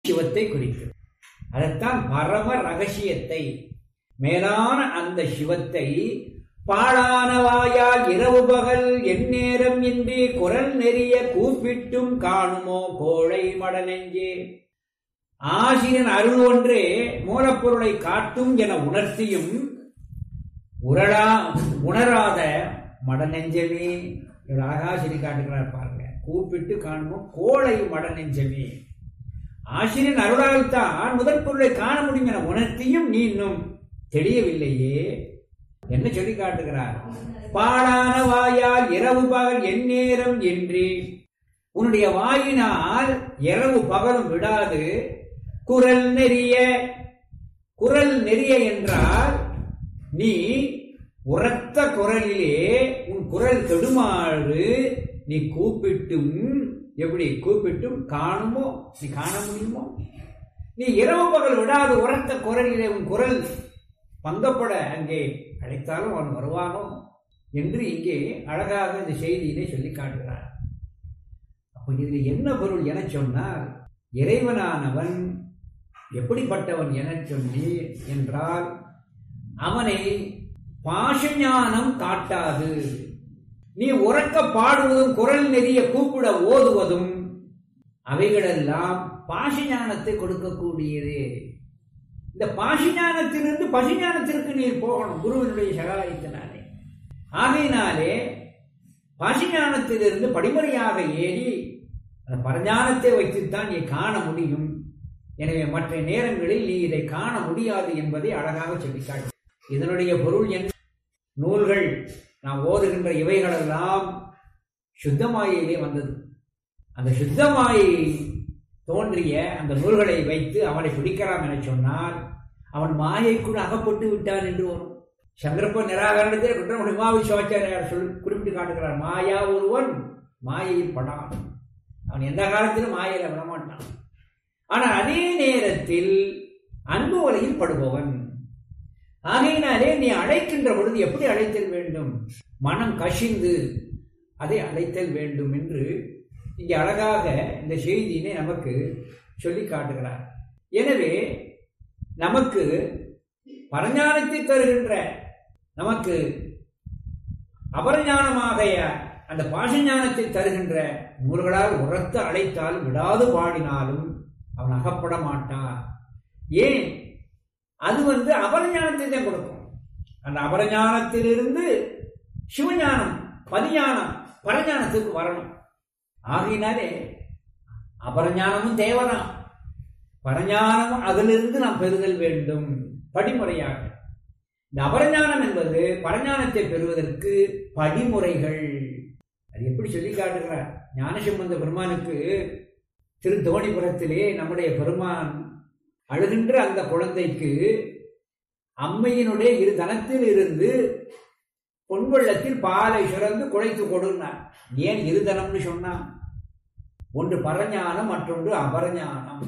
சிவத்தை குறிக்கிறது அதைத்தான் பரம ரகசியத்தை மேலான அந்த சிவத்தை பாழானவாயால் இரவு பகல் எந்நேரம் இன்றி குரல் நெறிய கூப்பிட்டும் காணுமோ கோழை மடநெஞ்சே ஆசிரியன் அருள் ஒன்றே மூலப்பொருளை காட்டும் என உணர்த்தியும் உரளா உணராத மடநெஞ்சமே இவர் அழகா சொல்லி காட்டுகிறார் பாருங்க கூப்பிட்டு காணுமோ கோழை மடநெஞ்சமே ஆசிரியன் அருளால்தான் முதற் பொருளை காண முடியும் என உணர்த்தியும் நீ இன்னும் தெரியவில்லையே என்ன சொல்லி காட்டுகிறார் பாழான வாயால் இரவு பகல் எந்நேரம் என்று உன்னுடைய வாயினால் இரவு பகலும் விடாது குரல் நெறிய குரல் நெறிய என்றால் நீ உரத்த குரலிலே உன் குரல் கெடுமாறு நீ கூப்பிட்டும் எப்படி கூப்பிட்டும் காணுமோ நீ காண முடியுமோ நீ இரவு பகல் விடாது உரத்த குரலிலே உன் குரல் பங்கப்பட அங்கே அழைத்தாலும் அவன் வருவானோ என்று இங்கே அழகாக இந்த செய்தியிலே சொல்லி காட்டுகிறார் அப்போ இதில் என்ன பொருள் என சொன்னால் இறைவனானவன் எப்படிப்பட்டவன் என சொல்லி என்றால் அவனை பாஷஞானம் காட்டாது நீ உறக்க பாடுவதும் குரல் நெறிய கூப்பிட ஓதுவதும் அவைகளெல்லாம் பாஷஞானத்தை கொடுக்கக்கூடியது இந்த பாஷஞானத்திலிருந்து பசுஞானத்திற்கு நீர் போகணும் குருவினுடைய சகாயத்தினாலே ஆகையினாலே பாஷஞானத்திலிருந்து படிமுறையாக ஏறி அந்த பரஞானத்தை வைத்துத்தான் நீ காண முடியும் எனவே மற்ற நேரங்களில் நீ இதை காண முடியாது என்பதை அழகாக சொல்லிக்காட்டு இதனுடைய பொருள் என்ன நூல்கள் நாம் ஓதுகின்ற இவைகளெல்லாம் சுத்தமாயிலே வந்தது அந்த சுத்தமாயை தோன்றிய அந்த நூல்களை வைத்து அவனை பிடிக்கலாம் என சொன்னால் அவன் மாயைக்குள் அகப்பட்டு விட்டான் என்று வரும் சங்கரப்ப நிராகரணத்தை குற்றமுடி மாவி சிவாச்சாரியார் சொல் குறிப்பிட்டு காட்டுகிறார் மாயா ஒருவன் மாயையில் படான் அவன் எந்த காலத்திலும் மாயையில விடமாட்டான் ஆனால் அதே நேரத்தில் அன்பு வலையில் படுபவன் ஆகையினாலே நீ அழைக்கின்ற பொழுது எப்படி அழைத்தல் வேண்டும் மனம் கசிந்து அதை அழைத்தல் வேண்டும் என்று இங்கே அழகாக இந்த செய்தியினை நமக்கு சொல்லி காட்டுகிறார் எனவே நமக்கு பரஞானத்தை தருகின்ற நமக்கு அபரஞானமாக அந்த பாசஞானத்தை தருகின்ற நூல்களால் உரத்து அழைத்தால் விடாது பாடினாலும் அவன் அகப்பட மாட்டான் ஏன் அது வந்து அபரஞானத்தை தான் கொடுக்கும் அந்த அபரஞானத்திலிருந்து சிவஞானம் பதிஞானம் பரஞானத்துக்கு வரணும் ஆகையினாலே அபரஞானமும் தேவதான் பரஞானமும் அதிலிருந்து நாம் பெறுதல் வேண்டும் படிமுறையாக இந்த அபரஞானம் என்பது பரஞானத்தை பெறுவதற்கு படிமுறைகள் அது எப்படி சொல்லி காட்டுகிறார் ஞானசம்பந்த பெருமானுக்கு திரு தோணிபுரத்திலே நம்முடைய பெருமான் அழுகின்ற அந்த குழந்தைக்கு அம்மையினுடைய இரு தனத்தில் இருந்து பொன்வெள்ளத்தில் பாலை சுரந்து குழைத்து கொடுனார் ஏன் இருதனம்னு சொன்னான் ஒன்று பரஞானம் மற்றொன்று அபரஞானம்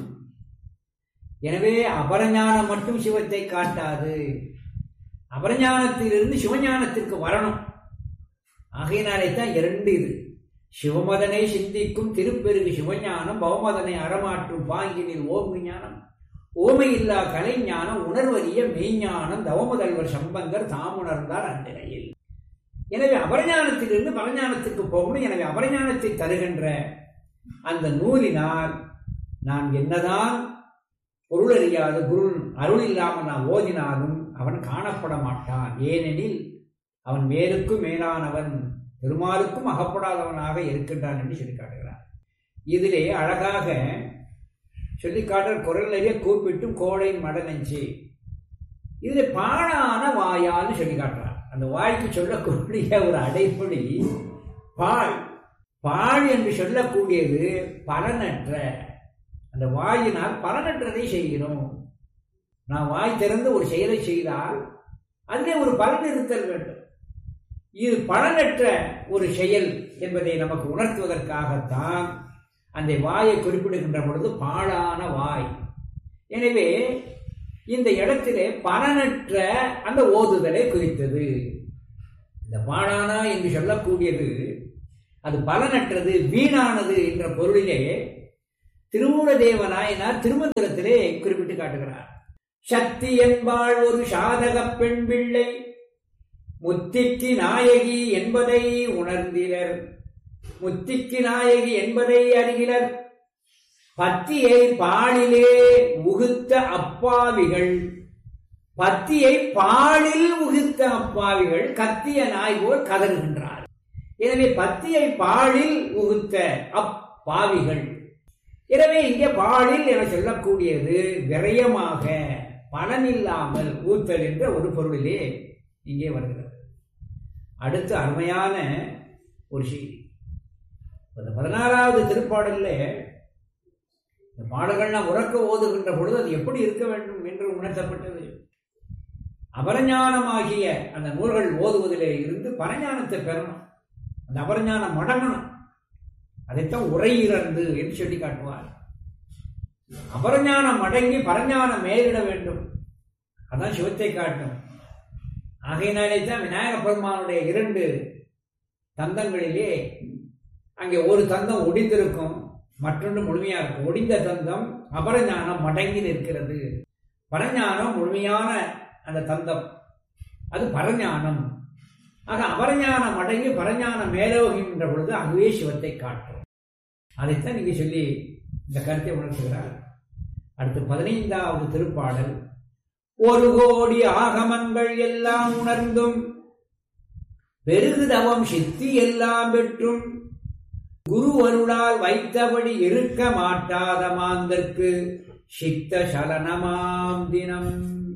எனவே அபரஞானம் மட்டும் சிவத்தை காட்டாது அபரஞானத்திலிருந்து சிவஞானத்திற்கு வரணும் ஆகையினாலே தான் இரண்டு இது சிவமதனை சிந்திக்கும் திருப்பெருகு சிவஞானம் பவமதனை அறமாற்றும் பாங்கினில் ஓங்கு ஞானம் ஓமை இல்லா கலை ஞானம் உணர்வறிய மெய்ஞானம் தவமுதல்வர் சம்பந்தர் தாமுணர்ந்தார் அந்நிலையில் எனவே அபரஞானத்திலிருந்து பரஞானத்துக்கு போகணும் எனவே அபரஞானத்தை தருகின்ற அந்த நூலினால் நான் என்னதான் பொருள் அறியாது குரு அருள் இல்லாமல் நான் ஓதினாலும் அவன் காணப்பட மாட்டான் ஏனெனில் அவன் மேலுக்கும் மேலானவன் பெருமாளுக்கும் அகப்படாதவனாக இருக்கின்றான் என்று சொல்லி காட்டுகிறார் இதிலே அழகாக சொல்லி காட்டுற குரல் நிறைய கூப்பிட்டும் கோடை மடநெஞ்சு இதில் பாழான வாயான்னு சொல்லி காட்டுறார் அந்த வாய்க்கு சொல்லக்கூடிய ஒரு அடைப்பொழி பால் பால் என்று சொல்லக்கூடியது பலனற்ற அந்த வாயினால் பலனற்றதை செய்கிறோம் நான் வாய் திறந்து ஒரு செயலை செய்தால் அதிலே ஒரு பலன் இருத்தல் வேண்டும் இது பலனற்ற ஒரு செயல் என்பதை நமக்கு உணர்த்துவதற்காகத்தான் அந்த வாயை குறிப்பிடுகின்ற பொழுது பாழான வாய் எனவே இந்த இடத்திலே பலனற்ற அந்த ஓதுதலை குறித்தது இந்த பாழானா என்று சொல்லக்கூடியது அது பலனற்றது வீணானது என்ற பொருளிலே திருமூல தேவநாயனார் திருமந்திரத்திலே குறிப்பிட்டு காட்டுகிறார் சக்தி என்பாள் ஒரு சாதக பெண் பிள்ளை முத்திக்கு நாயகி என்பதை உணர்ந்திலர் முத்திக்கு நாயகி என்பதை அறிகிறர் பத்தியை பாலிலே உகுத்த அப்பாவிகள் பத்தியை பாலில் உகுத்த அப்பாவிகள் கத்திய நாய் போல் கதறுகின்றார் எனவே பத்தியை பாலில் உகுத்த அப்பாவிகள் எனவே இங்கே பாலில் என சொல்லக்கூடியது விரயமாக பலனில்லாமல் ஊத்தல் என்ற ஒரு பொருளிலே இங்கே வருகிறது அடுத்து அருமையான ஒரு செய்தி இந்த பதினாறாவது திருப்பாடல்ல இந்த பாடல்கள்லாம் உறக்க ஓதுகின்ற பொழுது அது எப்படி இருக்க வேண்டும் என்று உணர்த்தப்பட்டது அபரஞானமாகிய அந்த நூல்கள் ஓதுவதிலே இருந்து பரஞானத்தை பெறணும் அந்த அபரஞானம் மடங்கணும் அதைத்தான் உரையிறந்து என்று சொல்லி காட்டுவார் அபரஞானம் அடங்கி பரஞானம் மேலிட வேண்டும் அதான் சிவத்தை காட்டும் ஆகையினாலே தான் விநாயக பெருமானுடைய இரண்டு தந்தங்களிலே அங்கே ஒரு தந்தம் ஒடிந்திருக்கும் மற்றொன்று முழுமையா இருக்கும் ஒடிந்த தந்தம் அபரஞானம் மடங்கி நிற்கிறது பரஞானம் முழுமையான அந்த தந்தம் அது பரஞானம் ஆக அபரஞானம் அடங்கி பரஞானம் மேலோகின்ற பொழுது அதுவே சிவத்தை காட்டும் அதைத்தான் நீங்க சொல்லி இந்த கருத்தை உணர்த்துகிறார் அடுத்து பதினைந்தாவது திருப்பாடல் ஒரு கோடி ஆகமங்கள் எல்லாம் உணர்ந்தும் பெருகுதவம் சித்தி எல்லாம் பெற்றும் குரு அருளால் வைத்தபடி இருக்க மாட்டாத மாந்தற்கு சித்த சலனமாம் தினம்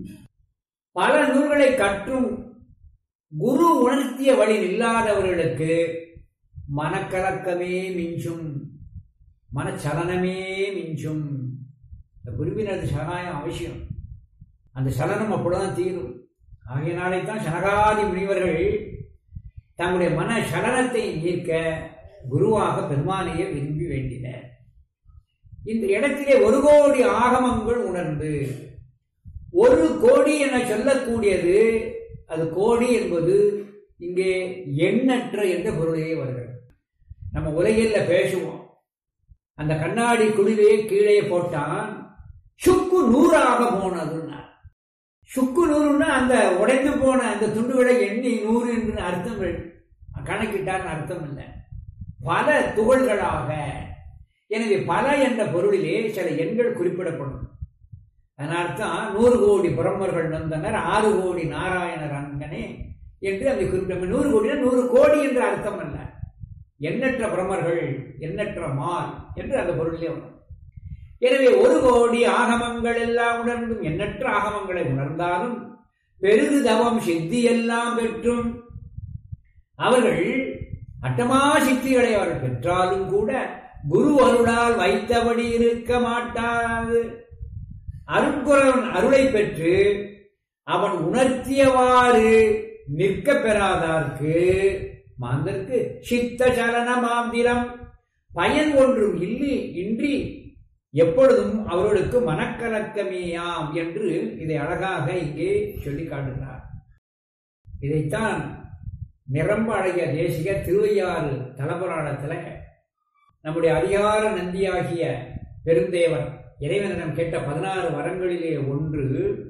பல நூல்களை கற்றும் குரு உணர்த்திய வழி இல்லாதவர்களுக்கு மனக்கலக்கமே மிஞ்சும் மனச்சலனமே மிஞ்சும் இந்த குருவினது சகாயம் அவசியம் அந்த சலனம் அப்பொழுதுதான் தீரும் ஆகையினாலே தான் சனகாதி முனிவர்கள் தங்களுடைய மன சலனத்தை நீக்க குருவாக பெருமானையே விரும்பி வேண்டினர் இந்த இடத்திலே ஒரு கோடி ஆகமங்கள் உணர்ந்து ஒரு கோடி என சொல்லக்கூடியது அது கோடி என்பது இங்கே எண்ணற்ற என்ற பொருளையே வருகிறது நம்ம உலகில் பேசுவோம் அந்த கண்ணாடி குழிவே கீழே போட்டான் சுக்கு நூறாக போனதுன்னா சுக்கு நூறுன்னா அந்த உடைந்து போன அந்த துண்டுகளை எண்ணி நூறு என்று அர்த்தம் கணக்கிட்டார்னு அர்த்தம் இல்லை பல துகள்களாக எனவே பல என்ற பொருளிலே சில எண்கள் குறிப்பிடப்படும் அதனால்தான் நூறு கோடி பிரம்மர்கள் வந்தனர் ஆறு கோடி நாராயணர் அங்கனே என்று அதை குறிப்பிட்ட நூறு கோடினா நூறு கோடி என்ற அர்த்தம் அல்ல எண்ணற்ற பிரமர்கள் எண்ணற்ற மால் என்று அந்த பொருளிலே வரும் எனவே ஒரு கோடி ஆகமங்கள் எல்லாம் உணர்ந்தும் எண்ணற்ற ஆகமங்களை உணர்ந்தாலும் பெருகு தவம் சித்தி எல்லாம் பெற்றும் அவர்கள் அட்டமா சித்திகளை அவர்கள் பெற்றாலும் கூட குரு அருளால் வைத்தபடி இருக்க மாட்டாது அருட்குறவன் அருளை பெற்று அவன் உணர்த்தியவாறு நிற்க பெறாதார்க்கு மாந்தற்கு சித்த சலன மாந்திரம் பயன் ஒன்றும் இல்லை இன்றி எப்பொழுதும் அவர்களுக்கு மனக்கலக்கமேயாம் என்று இதை அழகாக இங்கே சொல்லி காட்டுகிறார் இதைத்தான் நிரம்ப அழகிய தேசிக திருவையாறு தலபுராணத்தில் நம்முடைய அதிகார நந்தியாகிய பெருந்தேவன் இறைவனிடம் கேட்ட பதினாறு வரங்களிலே ஒன்று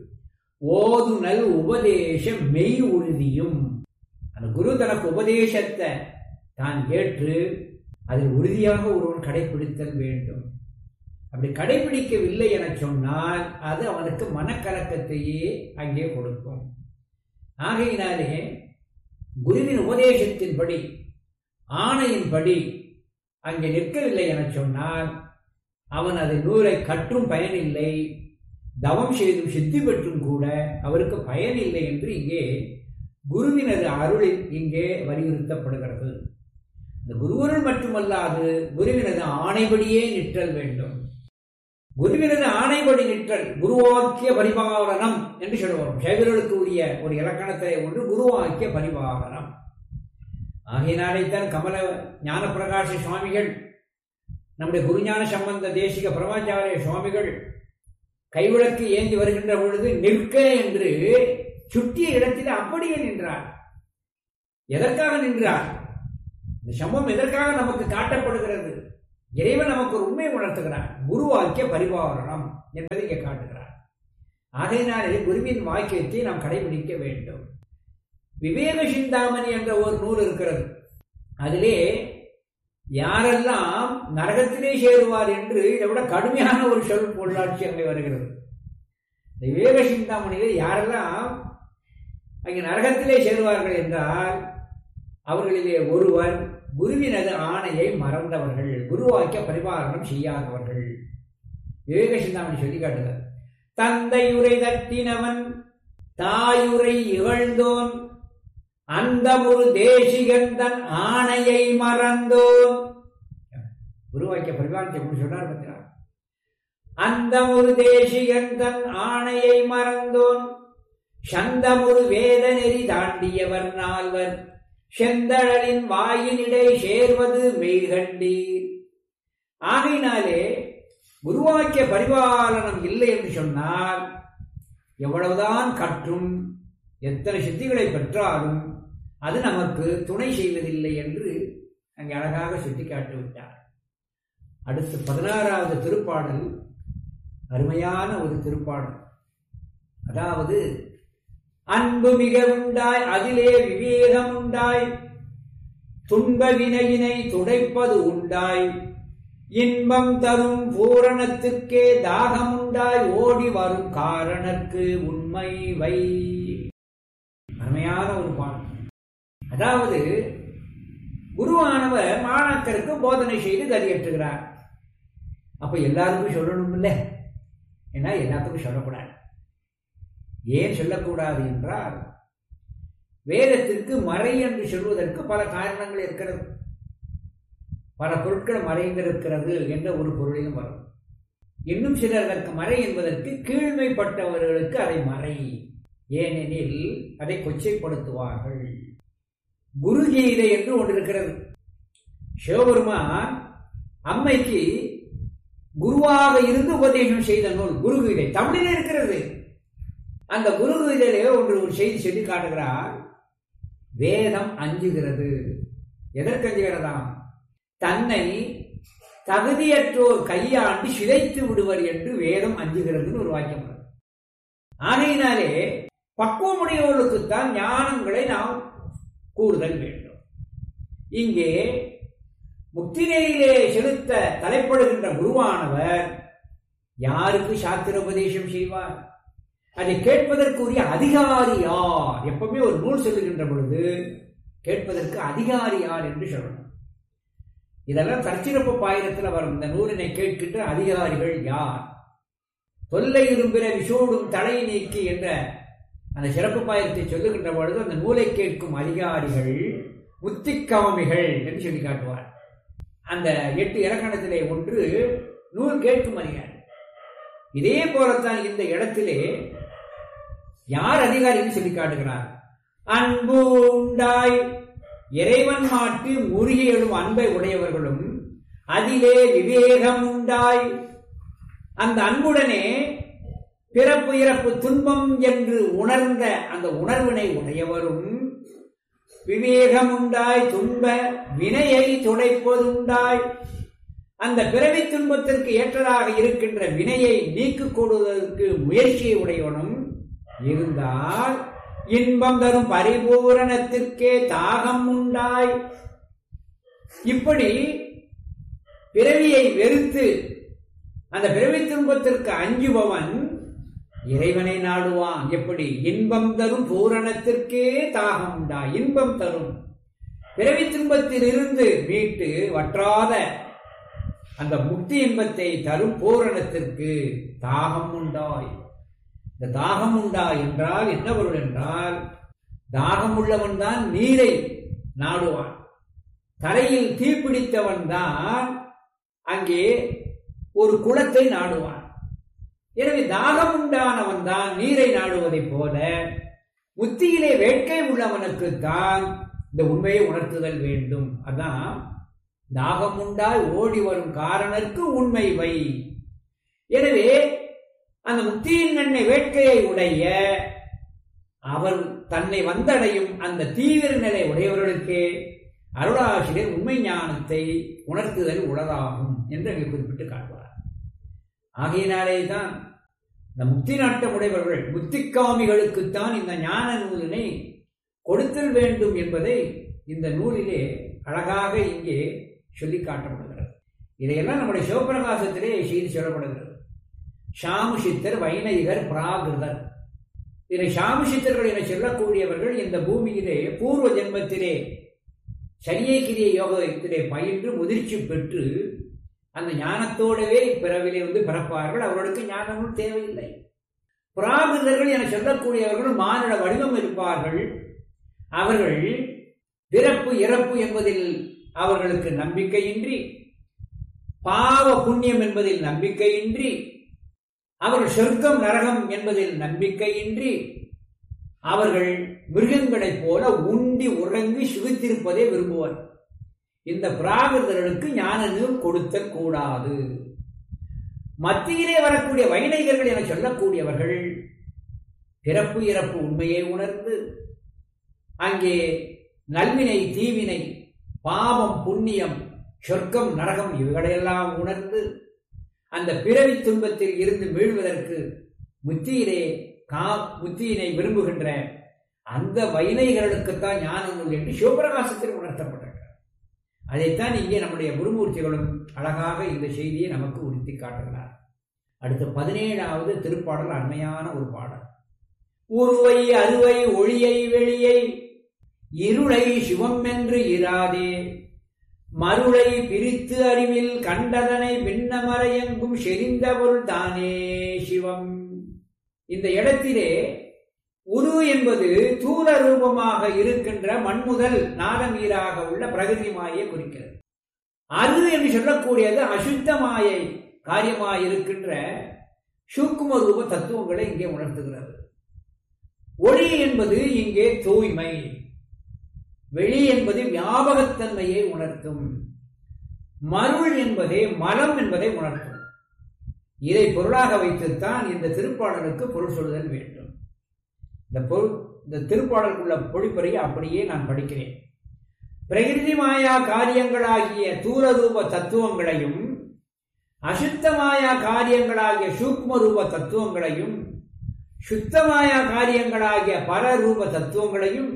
ஓதுனல் உபதேச மெய் உறுதியும் அந்த குரு தனக்கு உபதேசத்தை தான் ஏற்று அதில் உறுதியாக ஒருவன் கடைபிடித்தல் வேண்டும் அப்படி கடைபிடிக்கவில்லை என சொன்னால் அது அவனுக்கு மனக்கலக்கத்தையே அங்கே கொடுக்கும் ஆகையினாலே குருவின் உபதேசத்தின்படி ஆணையின்படி அங்கே நிற்கவில்லை என சொன்னால் அவன் அதை நூலை கற்றும் பயனில்லை தவம் செய்தும் சித்தி பெற்றும் கூட அவருக்கு பயனில்லை என்று இங்கே குருவினது அருளில் இங்கே வலியுறுத்தப்படுகிறது இந்த குருவருள் மட்டுமல்லாது குருவினது ஆணைபடியே நிற்றல் வேண்டும் குருவினது ஆணைபடி நிற்றல் குருவாக்கிய பரிபாலனம் என்று சொல்லுவோம் சைவர்களுக்கு உரிய ஒரு இலக்கணத்தை ஒன்று குருவாக்கிய பரிபாலனம் ஆகையினாலேத்தான் கமல ஞானப்பிரகாச சுவாமிகள் நம்முடைய குருஞான சம்பந்த தேசிக பிரமாச்சாரிய சுவாமிகள் கைவிளக்கு ஏந்தி வருகின்ற பொழுது நிற்க என்று சுட்டிய இடத்தில் அப்படியே நின்றார் எதற்காக நின்றார் இந்த சம்பவம் எதற்காக நமக்கு காட்டப்படுகிறது இறைவன் நமக்கு ஒரு உண்மையை உணர்த்துகிறார் குருவாக்கிய பரிபாலனம் என்பதை இங்கே காட்டுகிறார் ஆகையினாலே குருவின் வாக்கியத்தை நாம் கடைபிடிக்க வேண்டும் விவேக சிந்தாமணி என்ற ஒரு நூல் இருக்கிறது அதிலே யாரெல்லாம் நரகத்திலே சேருவார் என்று இதை விட கடுமையான ஒரு சொல் பொருளாட்சி அங்கே வருகிறது இந்த விவேக சிந்தாமணியில் யாரெல்லாம் அங்கே நரகத்திலே சேருவார்கள் என்றால் அவர்களிலே ஒருவர் குருவினது ஆணையை மறந்தவர்கள் குருவாக்கிய பரிபாலனம் செய்யாதவர்கள் விவேக சிந்தாமணி சொல்லி காட்டுகிறார் தந்தையுரை தட்டினவன் தாயுரை இகழ்ந்தோன் அந்த ஒரு தேசிகன் தன் ஆணையை மறந்தோன் குருவாக்கிய பரிபாலனத்தை எப்படி சொன்னார் பார்த்தீங்களா அந்த ஒரு தேசிகன் தன் ஆணையை மறந்தோன் சந்தமுரு வேத நெறி தாண்டியவர் நால்வர் செந்தழலின் வாயினிடை சேர்வது மெய்கண்டீர் ஆகையினாலே குருவாக்கிய பரிபாலனம் இல்லை என்று சொன்னால் எவ்வளவுதான் கற்றும் எத்தனை சித்திகளை பெற்றாலும் அது நமக்கு துணை செய்வதில்லை என்று அங்கே அழகாக சுட்டிக்காட்டி விட்டார் அடுத்து பதினாறாவது திருப்பாடல் அருமையான ஒரு திருப்பாடல் அதாவது அன்பு மிக உண்டாய் அதிலே விவேகம் உண்டாய் துன்ப வினையினை துடைப்பது உண்டாய் இன்பம் தரும் பூரணத்திற்கே தாகம் உண்டாய் ஓடி வரும் காரணக்கு உண்மை வை அருமையான ஒரு பாடல் அதாவது குருவானவர் மாணாக்கருக்கு போதனை செய்து கதியேற்றுகிறார் அப்ப எல்லாருக்கும் சொல்லணும் இல்லை ஏன்னா எல்லாத்துக்கும் சொல்லக்கூடாது ஏன் சொல்லக்கூடாது என்றால் வேதத்திற்கு மறை என்று சொல்வதற்கு பல காரணங்கள் இருக்கிறது பல பொருட்கள் மறைந்திருக்கிறது என்ற ஒரு பொருளிலும் வரும் இன்னும் சிலர் அதற்கு மறை என்பதற்கு கீழ்மைப்பட்டவர்களுக்கு அதை மறை ஏனெனில் அதை கொச்சைப்படுத்துவார்கள் குருகீதை என்று ஒன்று இருக்கிறது சிவபெருமான் அம்மைக்கு குருவாக இருந்து உபதேசம் செய்த நூல் குருகீதை தமிழிலே இருக்கிறது அந்த குருகீதையிலே ஒன்று ஒரு செய்தி சொல்லி காட்டுகிறார் வேதம் அஞ்சுகிறது எதற்கு அஞ்சுகிறதாம் தன்னை தகுதியற்றோர் கையாண்டு சிதைத்து விடுவர் என்று வேதம் அஞ்சுகிறதுன்னு ஒரு வாக்கியம் வருது. ஆகையினாலே பக்குவமுடையவர்களுக்குத்தான் ஞானங்களை நாம் கூறுதல் வேண்டும் இங்கே முக்திநெறியிலே செலுத்த தலைப்படுகின்ற குருவானவர் யாருக்கு சாத்திர உபதேசம் செய்வார் அதை கேட்பதற்குரிய அதிகாரி யார் எப்பவுமே ஒரு நூல் சொல்லுகின்ற பொழுது கேட்பதற்கு அதிகாரி யார் என்று சொல்லணும் இதெல்லாம் தற்சிறப்பு பாயிரத்தில் வரும் இந்த நூலினை கேட்கின்ற அதிகாரிகள் யார் தொல்லை இரும்பிற விஷோடும் தலை நீக்கி என்ற அந்த சிறப்பு பாயிரத்தை சொல்லுகின்ற பொழுது அந்த நூலை கேட்கும் அதிகாரிகள் முத்திக்காமிகள் என்று சொல்லி காட்டுவார் அந்த எட்டு இலக்கணத்திலே ஒன்று நூல் கேட்கும் அதிகாரி இதே போலத்தான் இந்த இடத்திலே யார் அதிகாரின்னு சொல்லி காட்டுகிறார் அன்பு உண்டாய் இறைவன் மாட்டு முருகி எழும் அன்பை உடையவர்களும் அதிலே விவேகம் உண்டாய் அந்த அன்புடனே பிறப்பு இறப்பு துன்பம் என்று உணர்ந்த அந்த உணர்வினை உடையவரும் விவேகம் உண்டாய் துன்ப வினையை துடைப்பதுண்டாய் அந்த பிறவி துன்பத்திற்கு ஏற்றதாக இருக்கின்ற வினையை நீக்கிக் கொடுவதற்கு முயற்சியை உடையவனும் இருந்தால் இன்பம் தரும் பரிபூரணத்திற்கே தாகம் உண்டாய் இப்படி பிறவியை வெறுத்து அந்த பிறவி துன்பத்திற்கு அஞ்சுபவன் இறைவனை நாடுவான் எப்படி இன்பம் தரும் பூரணத்திற்கே தாகம் உண்டா இன்பம் தரும் பிறவி துன்பத்தில் இருந்து மீட்டு வற்றாத அந்த முக்தி இன்பத்தை தரும் பூரணத்திற்கு தாகம் உண்டாய் இந்த தாகம் உண்டா என்றால் என்ன பொருள் என்றால் தாகம் உள்ளவன் தான் நீரை நாடுவான் தரையில் தீப்பிடித்தவன் தான் அங்கே ஒரு குளத்தை நாடுவான் எனவே தாகம் உண்டானவன் தான் நீரை நாடுவதைப் போல முத்தியிலே வேட்கை உள்ளவனுக்கு தான் இந்த உண்மையை உணர்த்துதல் வேண்டும் அதான் தாகம் உண்டாய் ஓடி வரும் காரணருக்கு உண்மை வை எனவே அந்த முக்தியின் நன்மை வேட்கையை உடைய அவர் தன்னை வந்தடையும் அந்த தீவிர நிலை உடையவர்களுக்கு அருளாசிரியர் உண்மை ஞானத்தை உணர்த்துதல் உளதாகும் என்று அங்கே குறிப்பிட்டு காட்டுவார் ஆகையினாலே தான் இந்த முக்தி நாட்டம் உடையவர்கள் முத்திக்காமிகளுக்குத்தான் இந்த ஞான நூலினை கொடுத்தல் வேண்டும் என்பதை இந்த நூலிலே அழகாக இங்கே சொல்லி காட்டப்படுகிறது இதையெல்லாம் நம்முடைய சிவபிரகாசத்திலே செய்து சொல்லப்படுகிறது ஷாமு சித்தர் வைணகிகர் பிராகிருதர் இதை ஷாமு சித்தர்கள் என சொல்லக்கூடியவர்கள் இந்த பூமியிலே பூர்வ ஜென்மத்திலே சரியைக்கிரிய யோகத்திலே பயின்று முதிர்ச்சி பெற்று அந்த ஞானத்தோடவே பிறவிலே வந்து பிறப்பார்கள் அவர்களுக்கு ஞானமும் தேவையில்லை பிராகிருதர்கள் என சொல்லக்கூடியவர்கள் மானிட வடிவம் இருப்பார்கள் அவர்கள் பிறப்பு இறப்பு என்பதில் அவர்களுக்கு நம்பிக்கையின்றி பாவ புண்ணியம் என்பதில் நம்பிக்கையின்றி அவர்கள் சொர்க்கம் நரகம் என்பதில் நம்பிக்கையின்றி அவர்கள் மிருகங்களைப் போல உண்டி உறங்கி சுகித்திருப்பதை விரும்புவர் இந்த பிராகிருதர்களுக்கு ஞான நூல் கொடுத்தல் கூடாது மத்தியிலே வரக்கூடிய வைணகர்கள் என சொல்லக்கூடியவர்கள் பிறப்பு இறப்பு உண்மையை உணர்ந்து அங்கே நல்வினை தீவினை பாவம் புண்ணியம் சொர்க்கம் நரகம் இவைகளையெல்லாம் உணர்ந்து அந்த பிறவி துன்பத்தில் இருந்து மீழ்வதற்கு முத்தியிலே கா முத்தியினை விரும்புகின்ற அந்த வைணைகளுக்குத்தான் ஞான நூல் என்று சிவபிரகாசத்தில் உணர்த்தப்பட்டிருக்கிறது அதைத்தான் இங்கே நம்முடைய குருமூர்த்திகளும் அழகாக இந்த செய்தியை நமக்கு உறுத்தி காட்டுகிறார் அடுத்த பதினேழாவது திருப்பாடல் அண்மையான ஒரு பாடல் உருவை அருவை ஒளியை வெளியை இருளை சிவம் என்று இராதே மருளை பிரித்து அறிவில் கண்டதனை பின்னமறையெங்கும் செறிந்த பொருள் தானே சிவம் இந்த இடத்திலே உரு என்பது தூர ரூபமாக இருக்கின்ற மண்முதல் நாதமீராக உள்ள பிரகிருதி மாயை குறிக்கிறது அரு என்று சொல்லக்கூடியது அசுத்த மாயை காரியமாய் இருக்கின்ற சூக்கும ரூப தத்துவங்களை இங்கே உணர்த்துகிறது ஒளி என்பது இங்கே தூய்மை வெளி என்பது வியாபகத்தன்மையை உணர்த்தும் மருள் என்பதே மலம் என்பதை உணர்த்தும் இதை பொருளாக வைத்துத்தான் இந்த திருப்பாடலுக்கு பொருள் சொல்லுதல் வேண்டும் இந்த பொருள் இந்த திருப்பாடலுக்குள்ள பொழிப்புரையை அப்படியே நான் படிக்கிறேன் பிரகிருதி மாயா காரியங்களாகிய தூரரூப தத்துவங்களையும் அசுத்தமாயா காரியங்களாகிய சூக்ம ரூப தத்துவங்களையும் சுத்தமாயா காரியங்களாகிய பரரூப தத்துவங்களையும்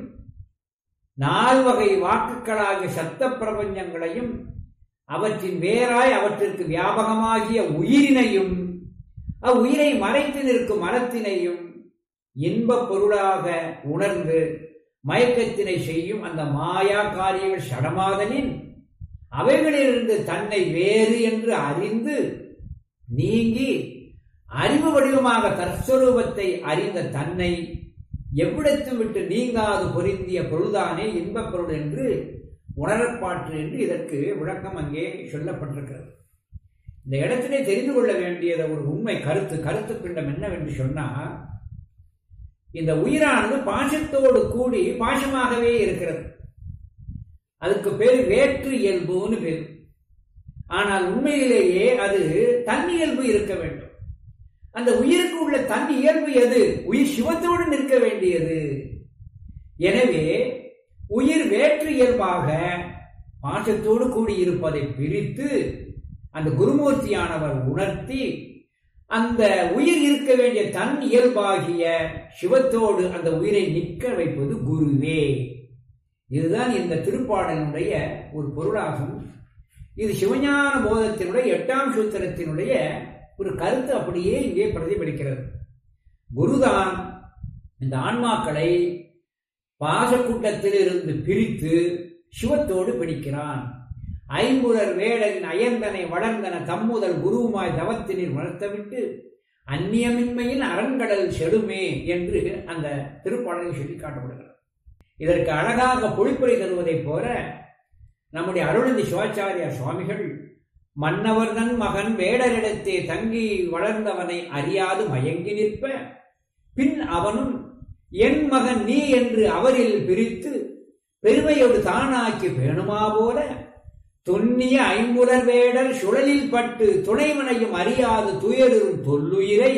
நால்வகை வாக்குகளாகிய சத்த பிரபஞ்சங்களையும் அவற்றின் வேறாய் அவற்றிற்கு வியாபகமாகிய உயிரினையும் அவ்வுயிரை மறைத்து நிற்கும் மரத்தினையும் இன்பப் பொருளாக உணர்ந்து மயக்கத்தினை செய்யும் அந்த மாயா காரியங்கள் சடமாதலின் அவைகளிலிருந்து தன்னை வேறு என்று அறிந்து நீங்கி அறிவு வடிவமாக தற்ஸ்வரூபத்தை அறிந்த தன்னை எவ்விடத்தும் விட்டு நீங்காது பொருந்திய பொருள்தானே இன்பப் பொருள் என்று உணரப்பாற்று என்று இதற்கு விளக்கம் அங்கே சொல்லப்பட்டிருக்கிறது இந்த இடத்திலே தெரிந்து கொள்ள வேண்டியத ஒரு உண்மை கருத்து கருத்து பிண்டம் என்னவென்று சொன்னால் இந்த உயிரானது பாசத்தோடு கூடி பாசமாகவே இருக்கிறது அதுக்கு பேர் வேற்று இயல்புன்னு பேர் ஆனால் உண்மையிலேயே அது தன்னியல்பு இருக்க வேண்டும் அந்த உயிருக்கு உள்ள தன் இயல்பு எது உயிர் சிவத்தோடு நிற்க வேண்டியது எனவே உயிர் வேற்று இயல்பாக பாசத்தோடு கூடியிருப்பதை பிரித்து அந்த குருமூர்த்தியானவர் உணர்த்தி அந்த உயிர் இருக்க வேண்டிய தன் இயல்பாகிய சிவத்தோடு அந்த உயிரை நிற்க வைப்பது குருவே இதுதான் இந்த திருப்பாடலினுடைய ஒரு பொருளாகும் இது சிவஞான போதத்தினுடைய எட்டாம் சூத்திரத்தினுடைய ஒரு கருத்து அப்படியே இங்கே பிரதிபலிக்கிறது குருதான் இந்த ஆன்மாக்களை பாசக்கூட்டத்தில் இருந்து பிரித்து சிவத்தோடு பிடிக்கிறான் ஐம்புலர் வேடனின் அயர்ந்தனை வளர்ந்தன தம்முதல் குருவுமாய் தவத்தினில் வளர்த்தவிட்டு அந்நியமின்மையின் அரண்கடல் செடுமே என்று அந்த திருப்பாடலில் சொல்லி காட்டப்படுகிறது இதற்கு அழகாக பொழிப்புரை தருவதைப் போல நம்முடைய அருளந்தி சிவாச்சாரியா சுவாமிகள் மன்னவர்தன் மகன் வேடரிடத்தே தங்கி வளர்ந்தவனை அறியாது மயங்கி நிற்ப பின் அவனும் என் மகன் நீ என்று அவரில் பிரித்து பெருமையோடு தானாக்கி பேணுமா போல துண்ணிய ஐம்புலர் வேடல் சுழலில் பட்டு துணைவனையும் அறியாது துயரும் தொல்லுயிரை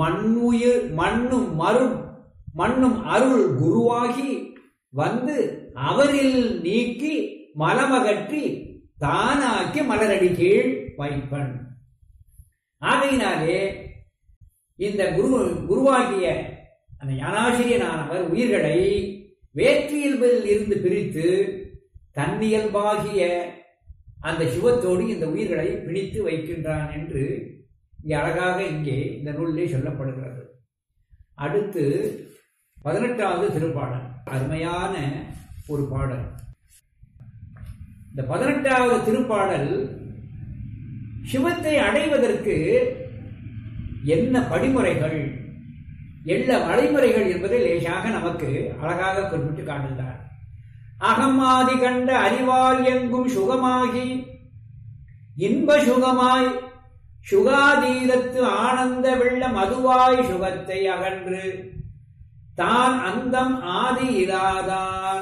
மண்ணுயிர் மண்ணும் மருள் மண்ணும் அருள் குருவாகி வந்து அவரில் நீக்கி மலமகற்றி தானாக்கி மலரடி கீழ் வைப்பன் ஆகையினாலே இந்த குரு குருவாகிய அந்த ஞானாசிரியனானவர் உயிர்களை வேற்றியல்பில் இருந்து பிரித்து தன்னியல்பாகிய அந்த சிவத்தோடு இந்த உயிர்களை பிடித்து வைக்கின்றான் என்று இங்கே அழகாக இங்கே இந்த நூலிலே சொல்லப்படுகிறது அடுத்து பதினெட்டாவது திருப்பாடல் அருமையான ஒரு பாடல் இந்த பதினெட்டாவது திருப்பாடல் சிவத்தை அடைவதற்கு என்ன படிமுறைகள் என்ன வழிமுறைகள் என்பதை லேசாக நமக்கு அழகாக குறிப்பிட்டு காட்டுகிறார் அகமாதி கண்ட அறிவால் எங்கும் சுகமாகி இன்ப சுகமாய் சுகாதீதத்து ஆனந்த வெள்ள மதுவாய் சுகத்தை அகன்று தான் அந்தம் ஆதி இராதான்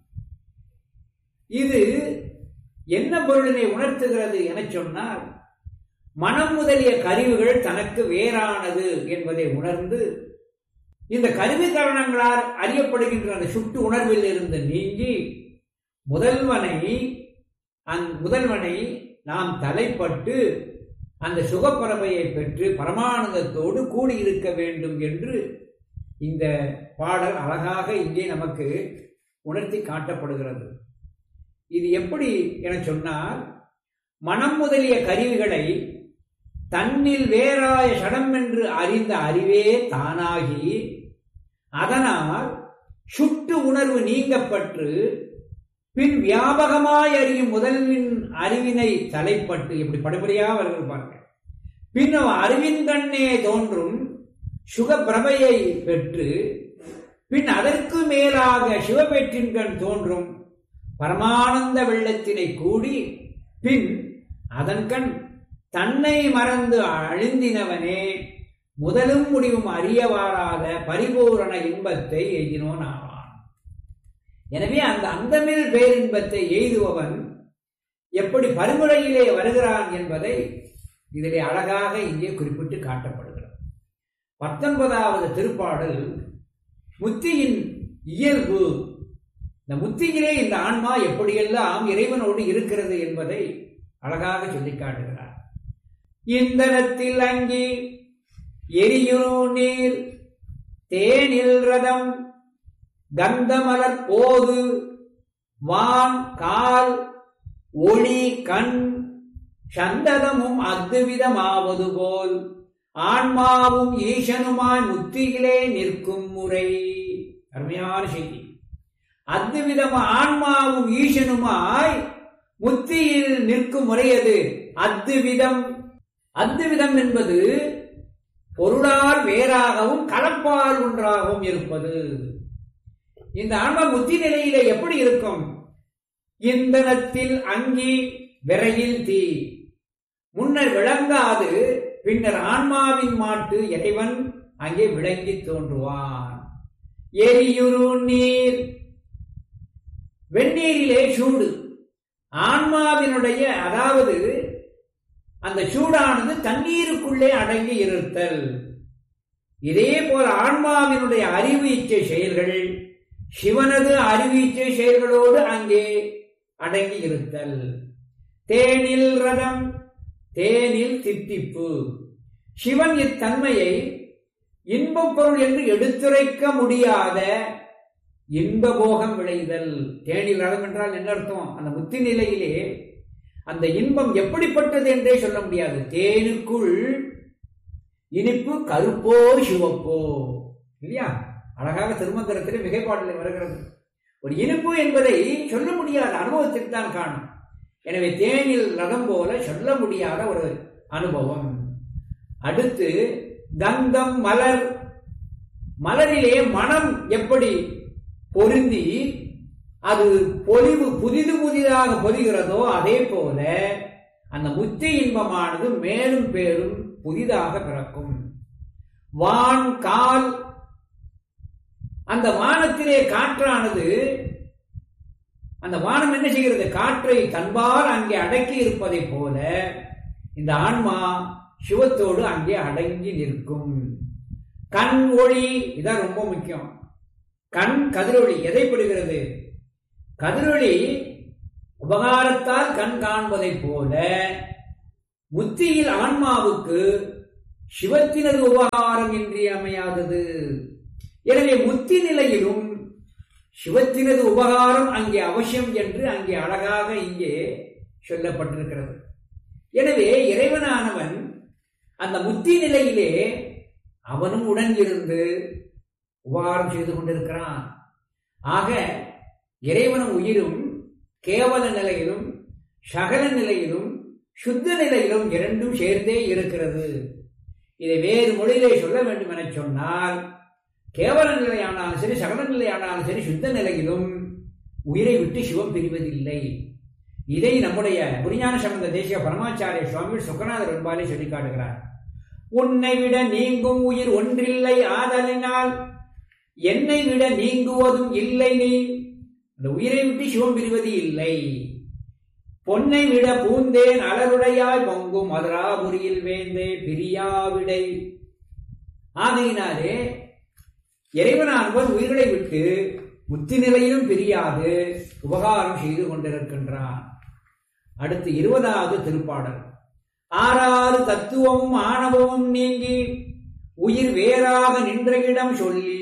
இது என்ன பொருளினை உணர்த்துகிறது என சொன்னால் மனம் முதலிய கருவிகள் தனக்கு வேறானது என்பதை உணர்ந்து இந்த கருவி கரணங்களால் அறியப்படுகின்ற அந்த சுட்டு உணர்வில் இருந்து நீங்கி முதல்வனை அந் முதல்வனை நாம் தலைப்பட்டு அந்த சுகப்பறவையை பெற்று பரமானந்தத்தோடு கூடியிருக்க வேண்டும் என்று இந்த பாடல் அழகாக இங்கே நமக்கு உணர்த்தி காட்டப்படுகிறது இது எப்படி என சொன்னால் மனம் முதலிய கருவிகளை தன்னில் வேறாய சடம் என்று அறிந்த அறிவே தானாகி அதனால் சுட்டு உணர்வு நீங்கப்பட்டு பின் வியாபகமாய் அறியும் முதல்வின் அறிவினை தலைப்பட்டு இப்படி படிப்படியாக வருகிறது பாருங்க பின் அறிவின் கண்ணே தோன்றும் சுக பிரபையை பெற்று பின் அதற்கு மேலாக சிவபெற்றின் கண் தோன்றும் பரமானந்த வெள்ளத்தினை கூடி பின் அதன் கண் தன்னை மறந்து அழிந்தினவனே முதலும் முடிவும் அறியவாராத பரிபூரண இன்பத்தை எய்தினோன் ஆவான் எனவே அந்த அந்தமில் பேரின்பத்தை எய்துபவன் எப்படி பருமுறையிலே வருகிறான் என்பதை இதிலே அழகாக இங்கே குறிப்பிட்டு காட்டப்படுகிறது பத்தொன்பதாவது திருப்பாடல் முத்தியின் இயல்பு இந்த முத்தியிலே இந்த ஆன்மா எப்படியெல்லாம் இறைவனோடு இருக்கிறது என்பதை அழகாக சொல்லி காட்டுகிறார் இந்தனத்தில் அங்கி எரியுரு நீர் தேனில் ரதம் கந்தமலர் போது வான் கால் ஒளி கண் சந்ததமும் அத்துவிதமாவது போல் ஆன்மாவும் ஈசனுமாய் முத்தியிலே நிற்கும் முறை அருமையான செய்தி அத்துவிதம் ஆன்மாவும் ஈசனுமாய் முத்தியில் நிற்கும் முறையது அத்துவிதம் அத்துவிதம் என்பது பொருளால் வேறாகவும் கலப்பால் ஒன்றாகவும் இருப்பது இந்த ஆன்மா முத்தி நிலையில எப்படி இருக்கும் இந்தனத்தில் அங்கி விரையில் தீ முன்னர் விளங்காது பின்னர் ஆன்மாவின் மாட்டு இறைவன் அங்கே விளங்கி தோன்றுவான் எரியுரு நீர் வெந்நீரிலே சூடு ஆன்மாவினுடைய அதாவது அந்த சூடானது தண்ணீருக்குள்ளே அடங்கி இருத்தல் இதே போல ஆன்மாவினுடைய அறிவீச்சை செயல்கள் சிவனது அறிவீச்சை செயல்களோடு அங்கே அடங்கி இருத்தல் தேனில் ரதம் தேனில் தித்திப்பு சிவன் இத்தன்மையை இன்பப் பொருள் என்று எடுத்துரைக்க முடியாத இன்ப போகம் விளைதல் தேனில் ரதம் என்றால் என்ன அர்த்தம் அந்த முத்தி நிலையிலே அந்த இன்பம் எப்படிப்பட்டது என்றே சொல்ல முடியாது தேனுக்குள் இனிப்பு கருப்போ சிவப்போ இல்லையா அழகாக திருமந்திரத்தில் மிகைப்பாட்டில் வருகிறது ஒரு இனிப்பு என்பதை சொல்ல முடியாத அனுபவத்திற்கு தான் காணும் எனவே தேனில் ரதம் போல சொல்ல முடியாத ஒரு அனுபவம் அடுத்து கந்தம் மலர் மலரிலே மனம் எப்படி பொருந்தி அது பொலிவு புதிது புதிதாக பொதிகிறதோ அதே போல அந்த முத்தி இன்பமானது மேலும் பேரும் புதிதாக பிறக்கும் வான் கால் அந்த வானத்திலே காற்றானது அந்த வானம் என்ன செய்கிறது காற்றை தன்பால் அங்கே அடக்கி இருப்பதை போல இந்த ஆன்மா சிவத்தோடு அங்கே அடங்கி நிற்கும் கண் ஒளி இதான் ரொம்ப முக்கியம் கண் கதிரொளி எதை பெறுகிறது கதிரொளி உபகாரத்தால் கண் காண்பதைப் போல முத்தியில் ஆன்மாவுக்கு சிவத்தினது உபகாரம் இன்றியமையாதது எனவே முத்தி நிலையிலும் சிவத்தினது உபகாரம் அங்கே அவசியம் என்று அங்கே அழகாக இங்கே சொல்லப்பட்டிருக்கிறது எனவே இறைவனானவன் அந்த முத்தி நிலையிலே அவனும் உடன் இருந்து உபகாரம் செய்து கொண்டிருக்கிறான் ஆக இறைவனும் உயிரும் கேவல நிலையிலும் சகல நிலையிலும் சுத்த நிலையிலும் இரண்டும் சேர்ந்தே இருக்கிறது இதை வேறு மொழியிலே சொல்ல வேண்டும் என சொன்னால் கேவல நிலையானாலும் சரி சகல நிலையானாலும் சரி சுத்த நிலையிலும் உயிரை விட்டு சிவம் பிரிவதில்லை இதை நம்முடைய புரிஞான சம்பந்த தேசிய பரமாச்சாரிய சுவாமி சுக்கநாதர் என்பாலே சொல்லி காட்டுகிறார் உன்னை விட நீங்கும் உயிர் ஒன்றில்லை ஆதலினால் என்னை விட நீங்குவதும் இல்லை நீ அந்த உயிரை விட்டு சிவம் பிரிவது இல்லை பொன்னை விட பூந்தேன் அலருடையாய் பொங்கும் மதுராபுரியில் வேந்தே பிரியாவிடை ஆகையினாலே இறைவனானவர் உயிர்களை விட்டு முத்தி நிலையிலும் பிரியாது உபகாரம் செய்து கொண்டிருக்கின்றான் அடுத்து இருபதாவது திருப்பாடல் ஆறாறு தத்துவமும் ஆணவமும் நீங்கி உயிர் வேறாக நின்ற இடம் சொல்லி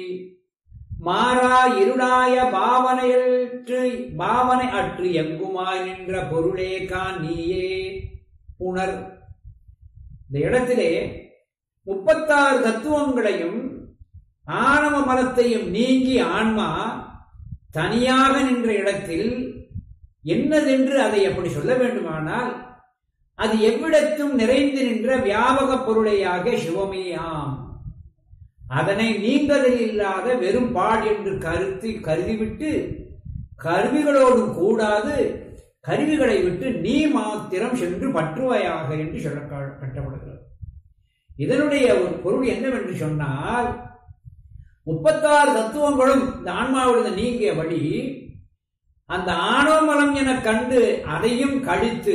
மாறா இருளாய பாவனையற்று பாவனை அற்று எங்குமாய் நின்ற பொருளே கான் நீயே உணர் இந்த இடத்திலே முப்பத்தாறு தத்துவங்களையும் ஆணவ மலத்தையும் நீங்கி ஆன்மா தனியாக நின்ற இடத்தில் என்னதென்று அதை அப்படி சொல்ல வேண்டுமானால் அது எவ்விடத்தும் நிறைந்து நின்ற வியாபக பொருளையாக சிவமேயாம் அதனை நீங்கதில் இல்லாத வெறும் பால் என்று கருத்தி கருதிவிட்டு கருவிகளோடும் கூடாது கருவிகளை விட்டு நீ மாத்திரம் சென்று பற்றுவாயாக என்று சொல்ல கட்டப்படுகிறது இதனுடைய ஒரு பொருள் என்னவென்று சொன்னால் முப்பத்தாறு தத்துவங்களும் இந்த ஆன்மாவிலிருந்து நீங்கிய வழி அந்த ஆணவமலம் என கண்டு அதையும் கழித்து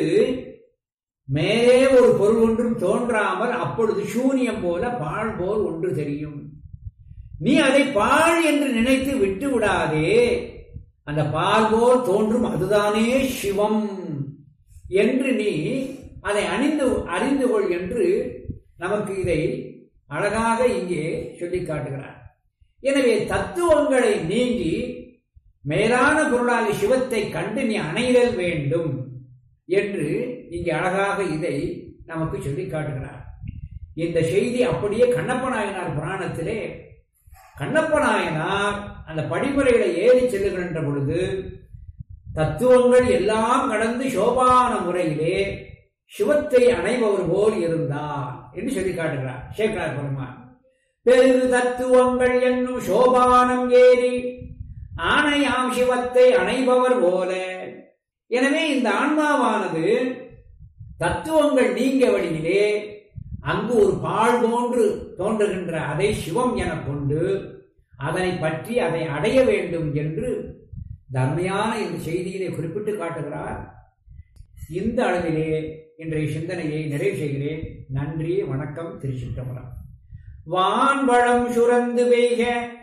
மேலே ஒரு பொருள் ஒன்றும் தோன்றாமல் அப்பொழுது சூனியம் போல பால் போல் ஒன்று தெரியும் நீ அதை பால் என்று நினைத்து விட்டு விடாதே அந்த பால் போல் தோன்றும் அதுதானே சிவம் என்று நீ அதை அணிந்து அறிந்து கொள் என்று நமக்கு இதை அழகாக இங்கே சொல்லி காட்டுகிறார் எனவே தத்துவங்களை நீங்கி மேலான பொருளாக சிவத்தை கண்டு நீ அணைதல் வேண்டும் என்று இங்கே அழகாக இதை நமக்கு சொல்லி காட்டுகிறார் இந்த செய்தி அப்படியே கண்ணப்ப நாயனார் புராணத்திலே கண்ணப்ப நாயனார் அந்த படிமுறைகளை ஏறி செல்லுகின்ற பொழுது தத்துவங்கள் எல்லாம் கடந்து சோபான முறையிலே சிவத்தை அணைபவர் போல் இருந்தார் என்று சொல்லி காட்டுகிறார் சேகரார் பெருமான் பெரு தத்துவங்கள் என்னும் சோபானம் ஏறி ஆணையாம் சிவத்தை அணைபவர் போல எனவே இந்த ஆன்மாவானது தத்துவங்கள் நீங்க வழியிலே அங்கு ஒரு பால் போன்று தோன்றுகின்ற அதை சிவம் என கொண்டு அதனை பற்றி அதை அடைய வேண்டும் என்று தர்மையான இந்த செய்தியிலே குறிப்பிட்டு காட்டுகிறார் இந்த அளவிலே இன்றைய சிந்தனையை நிறைவு செய்கிறேன் நன்றி வணக்கம் திருச்சிற்றம்பலம் வான்பழம் சுரந்து பெய்க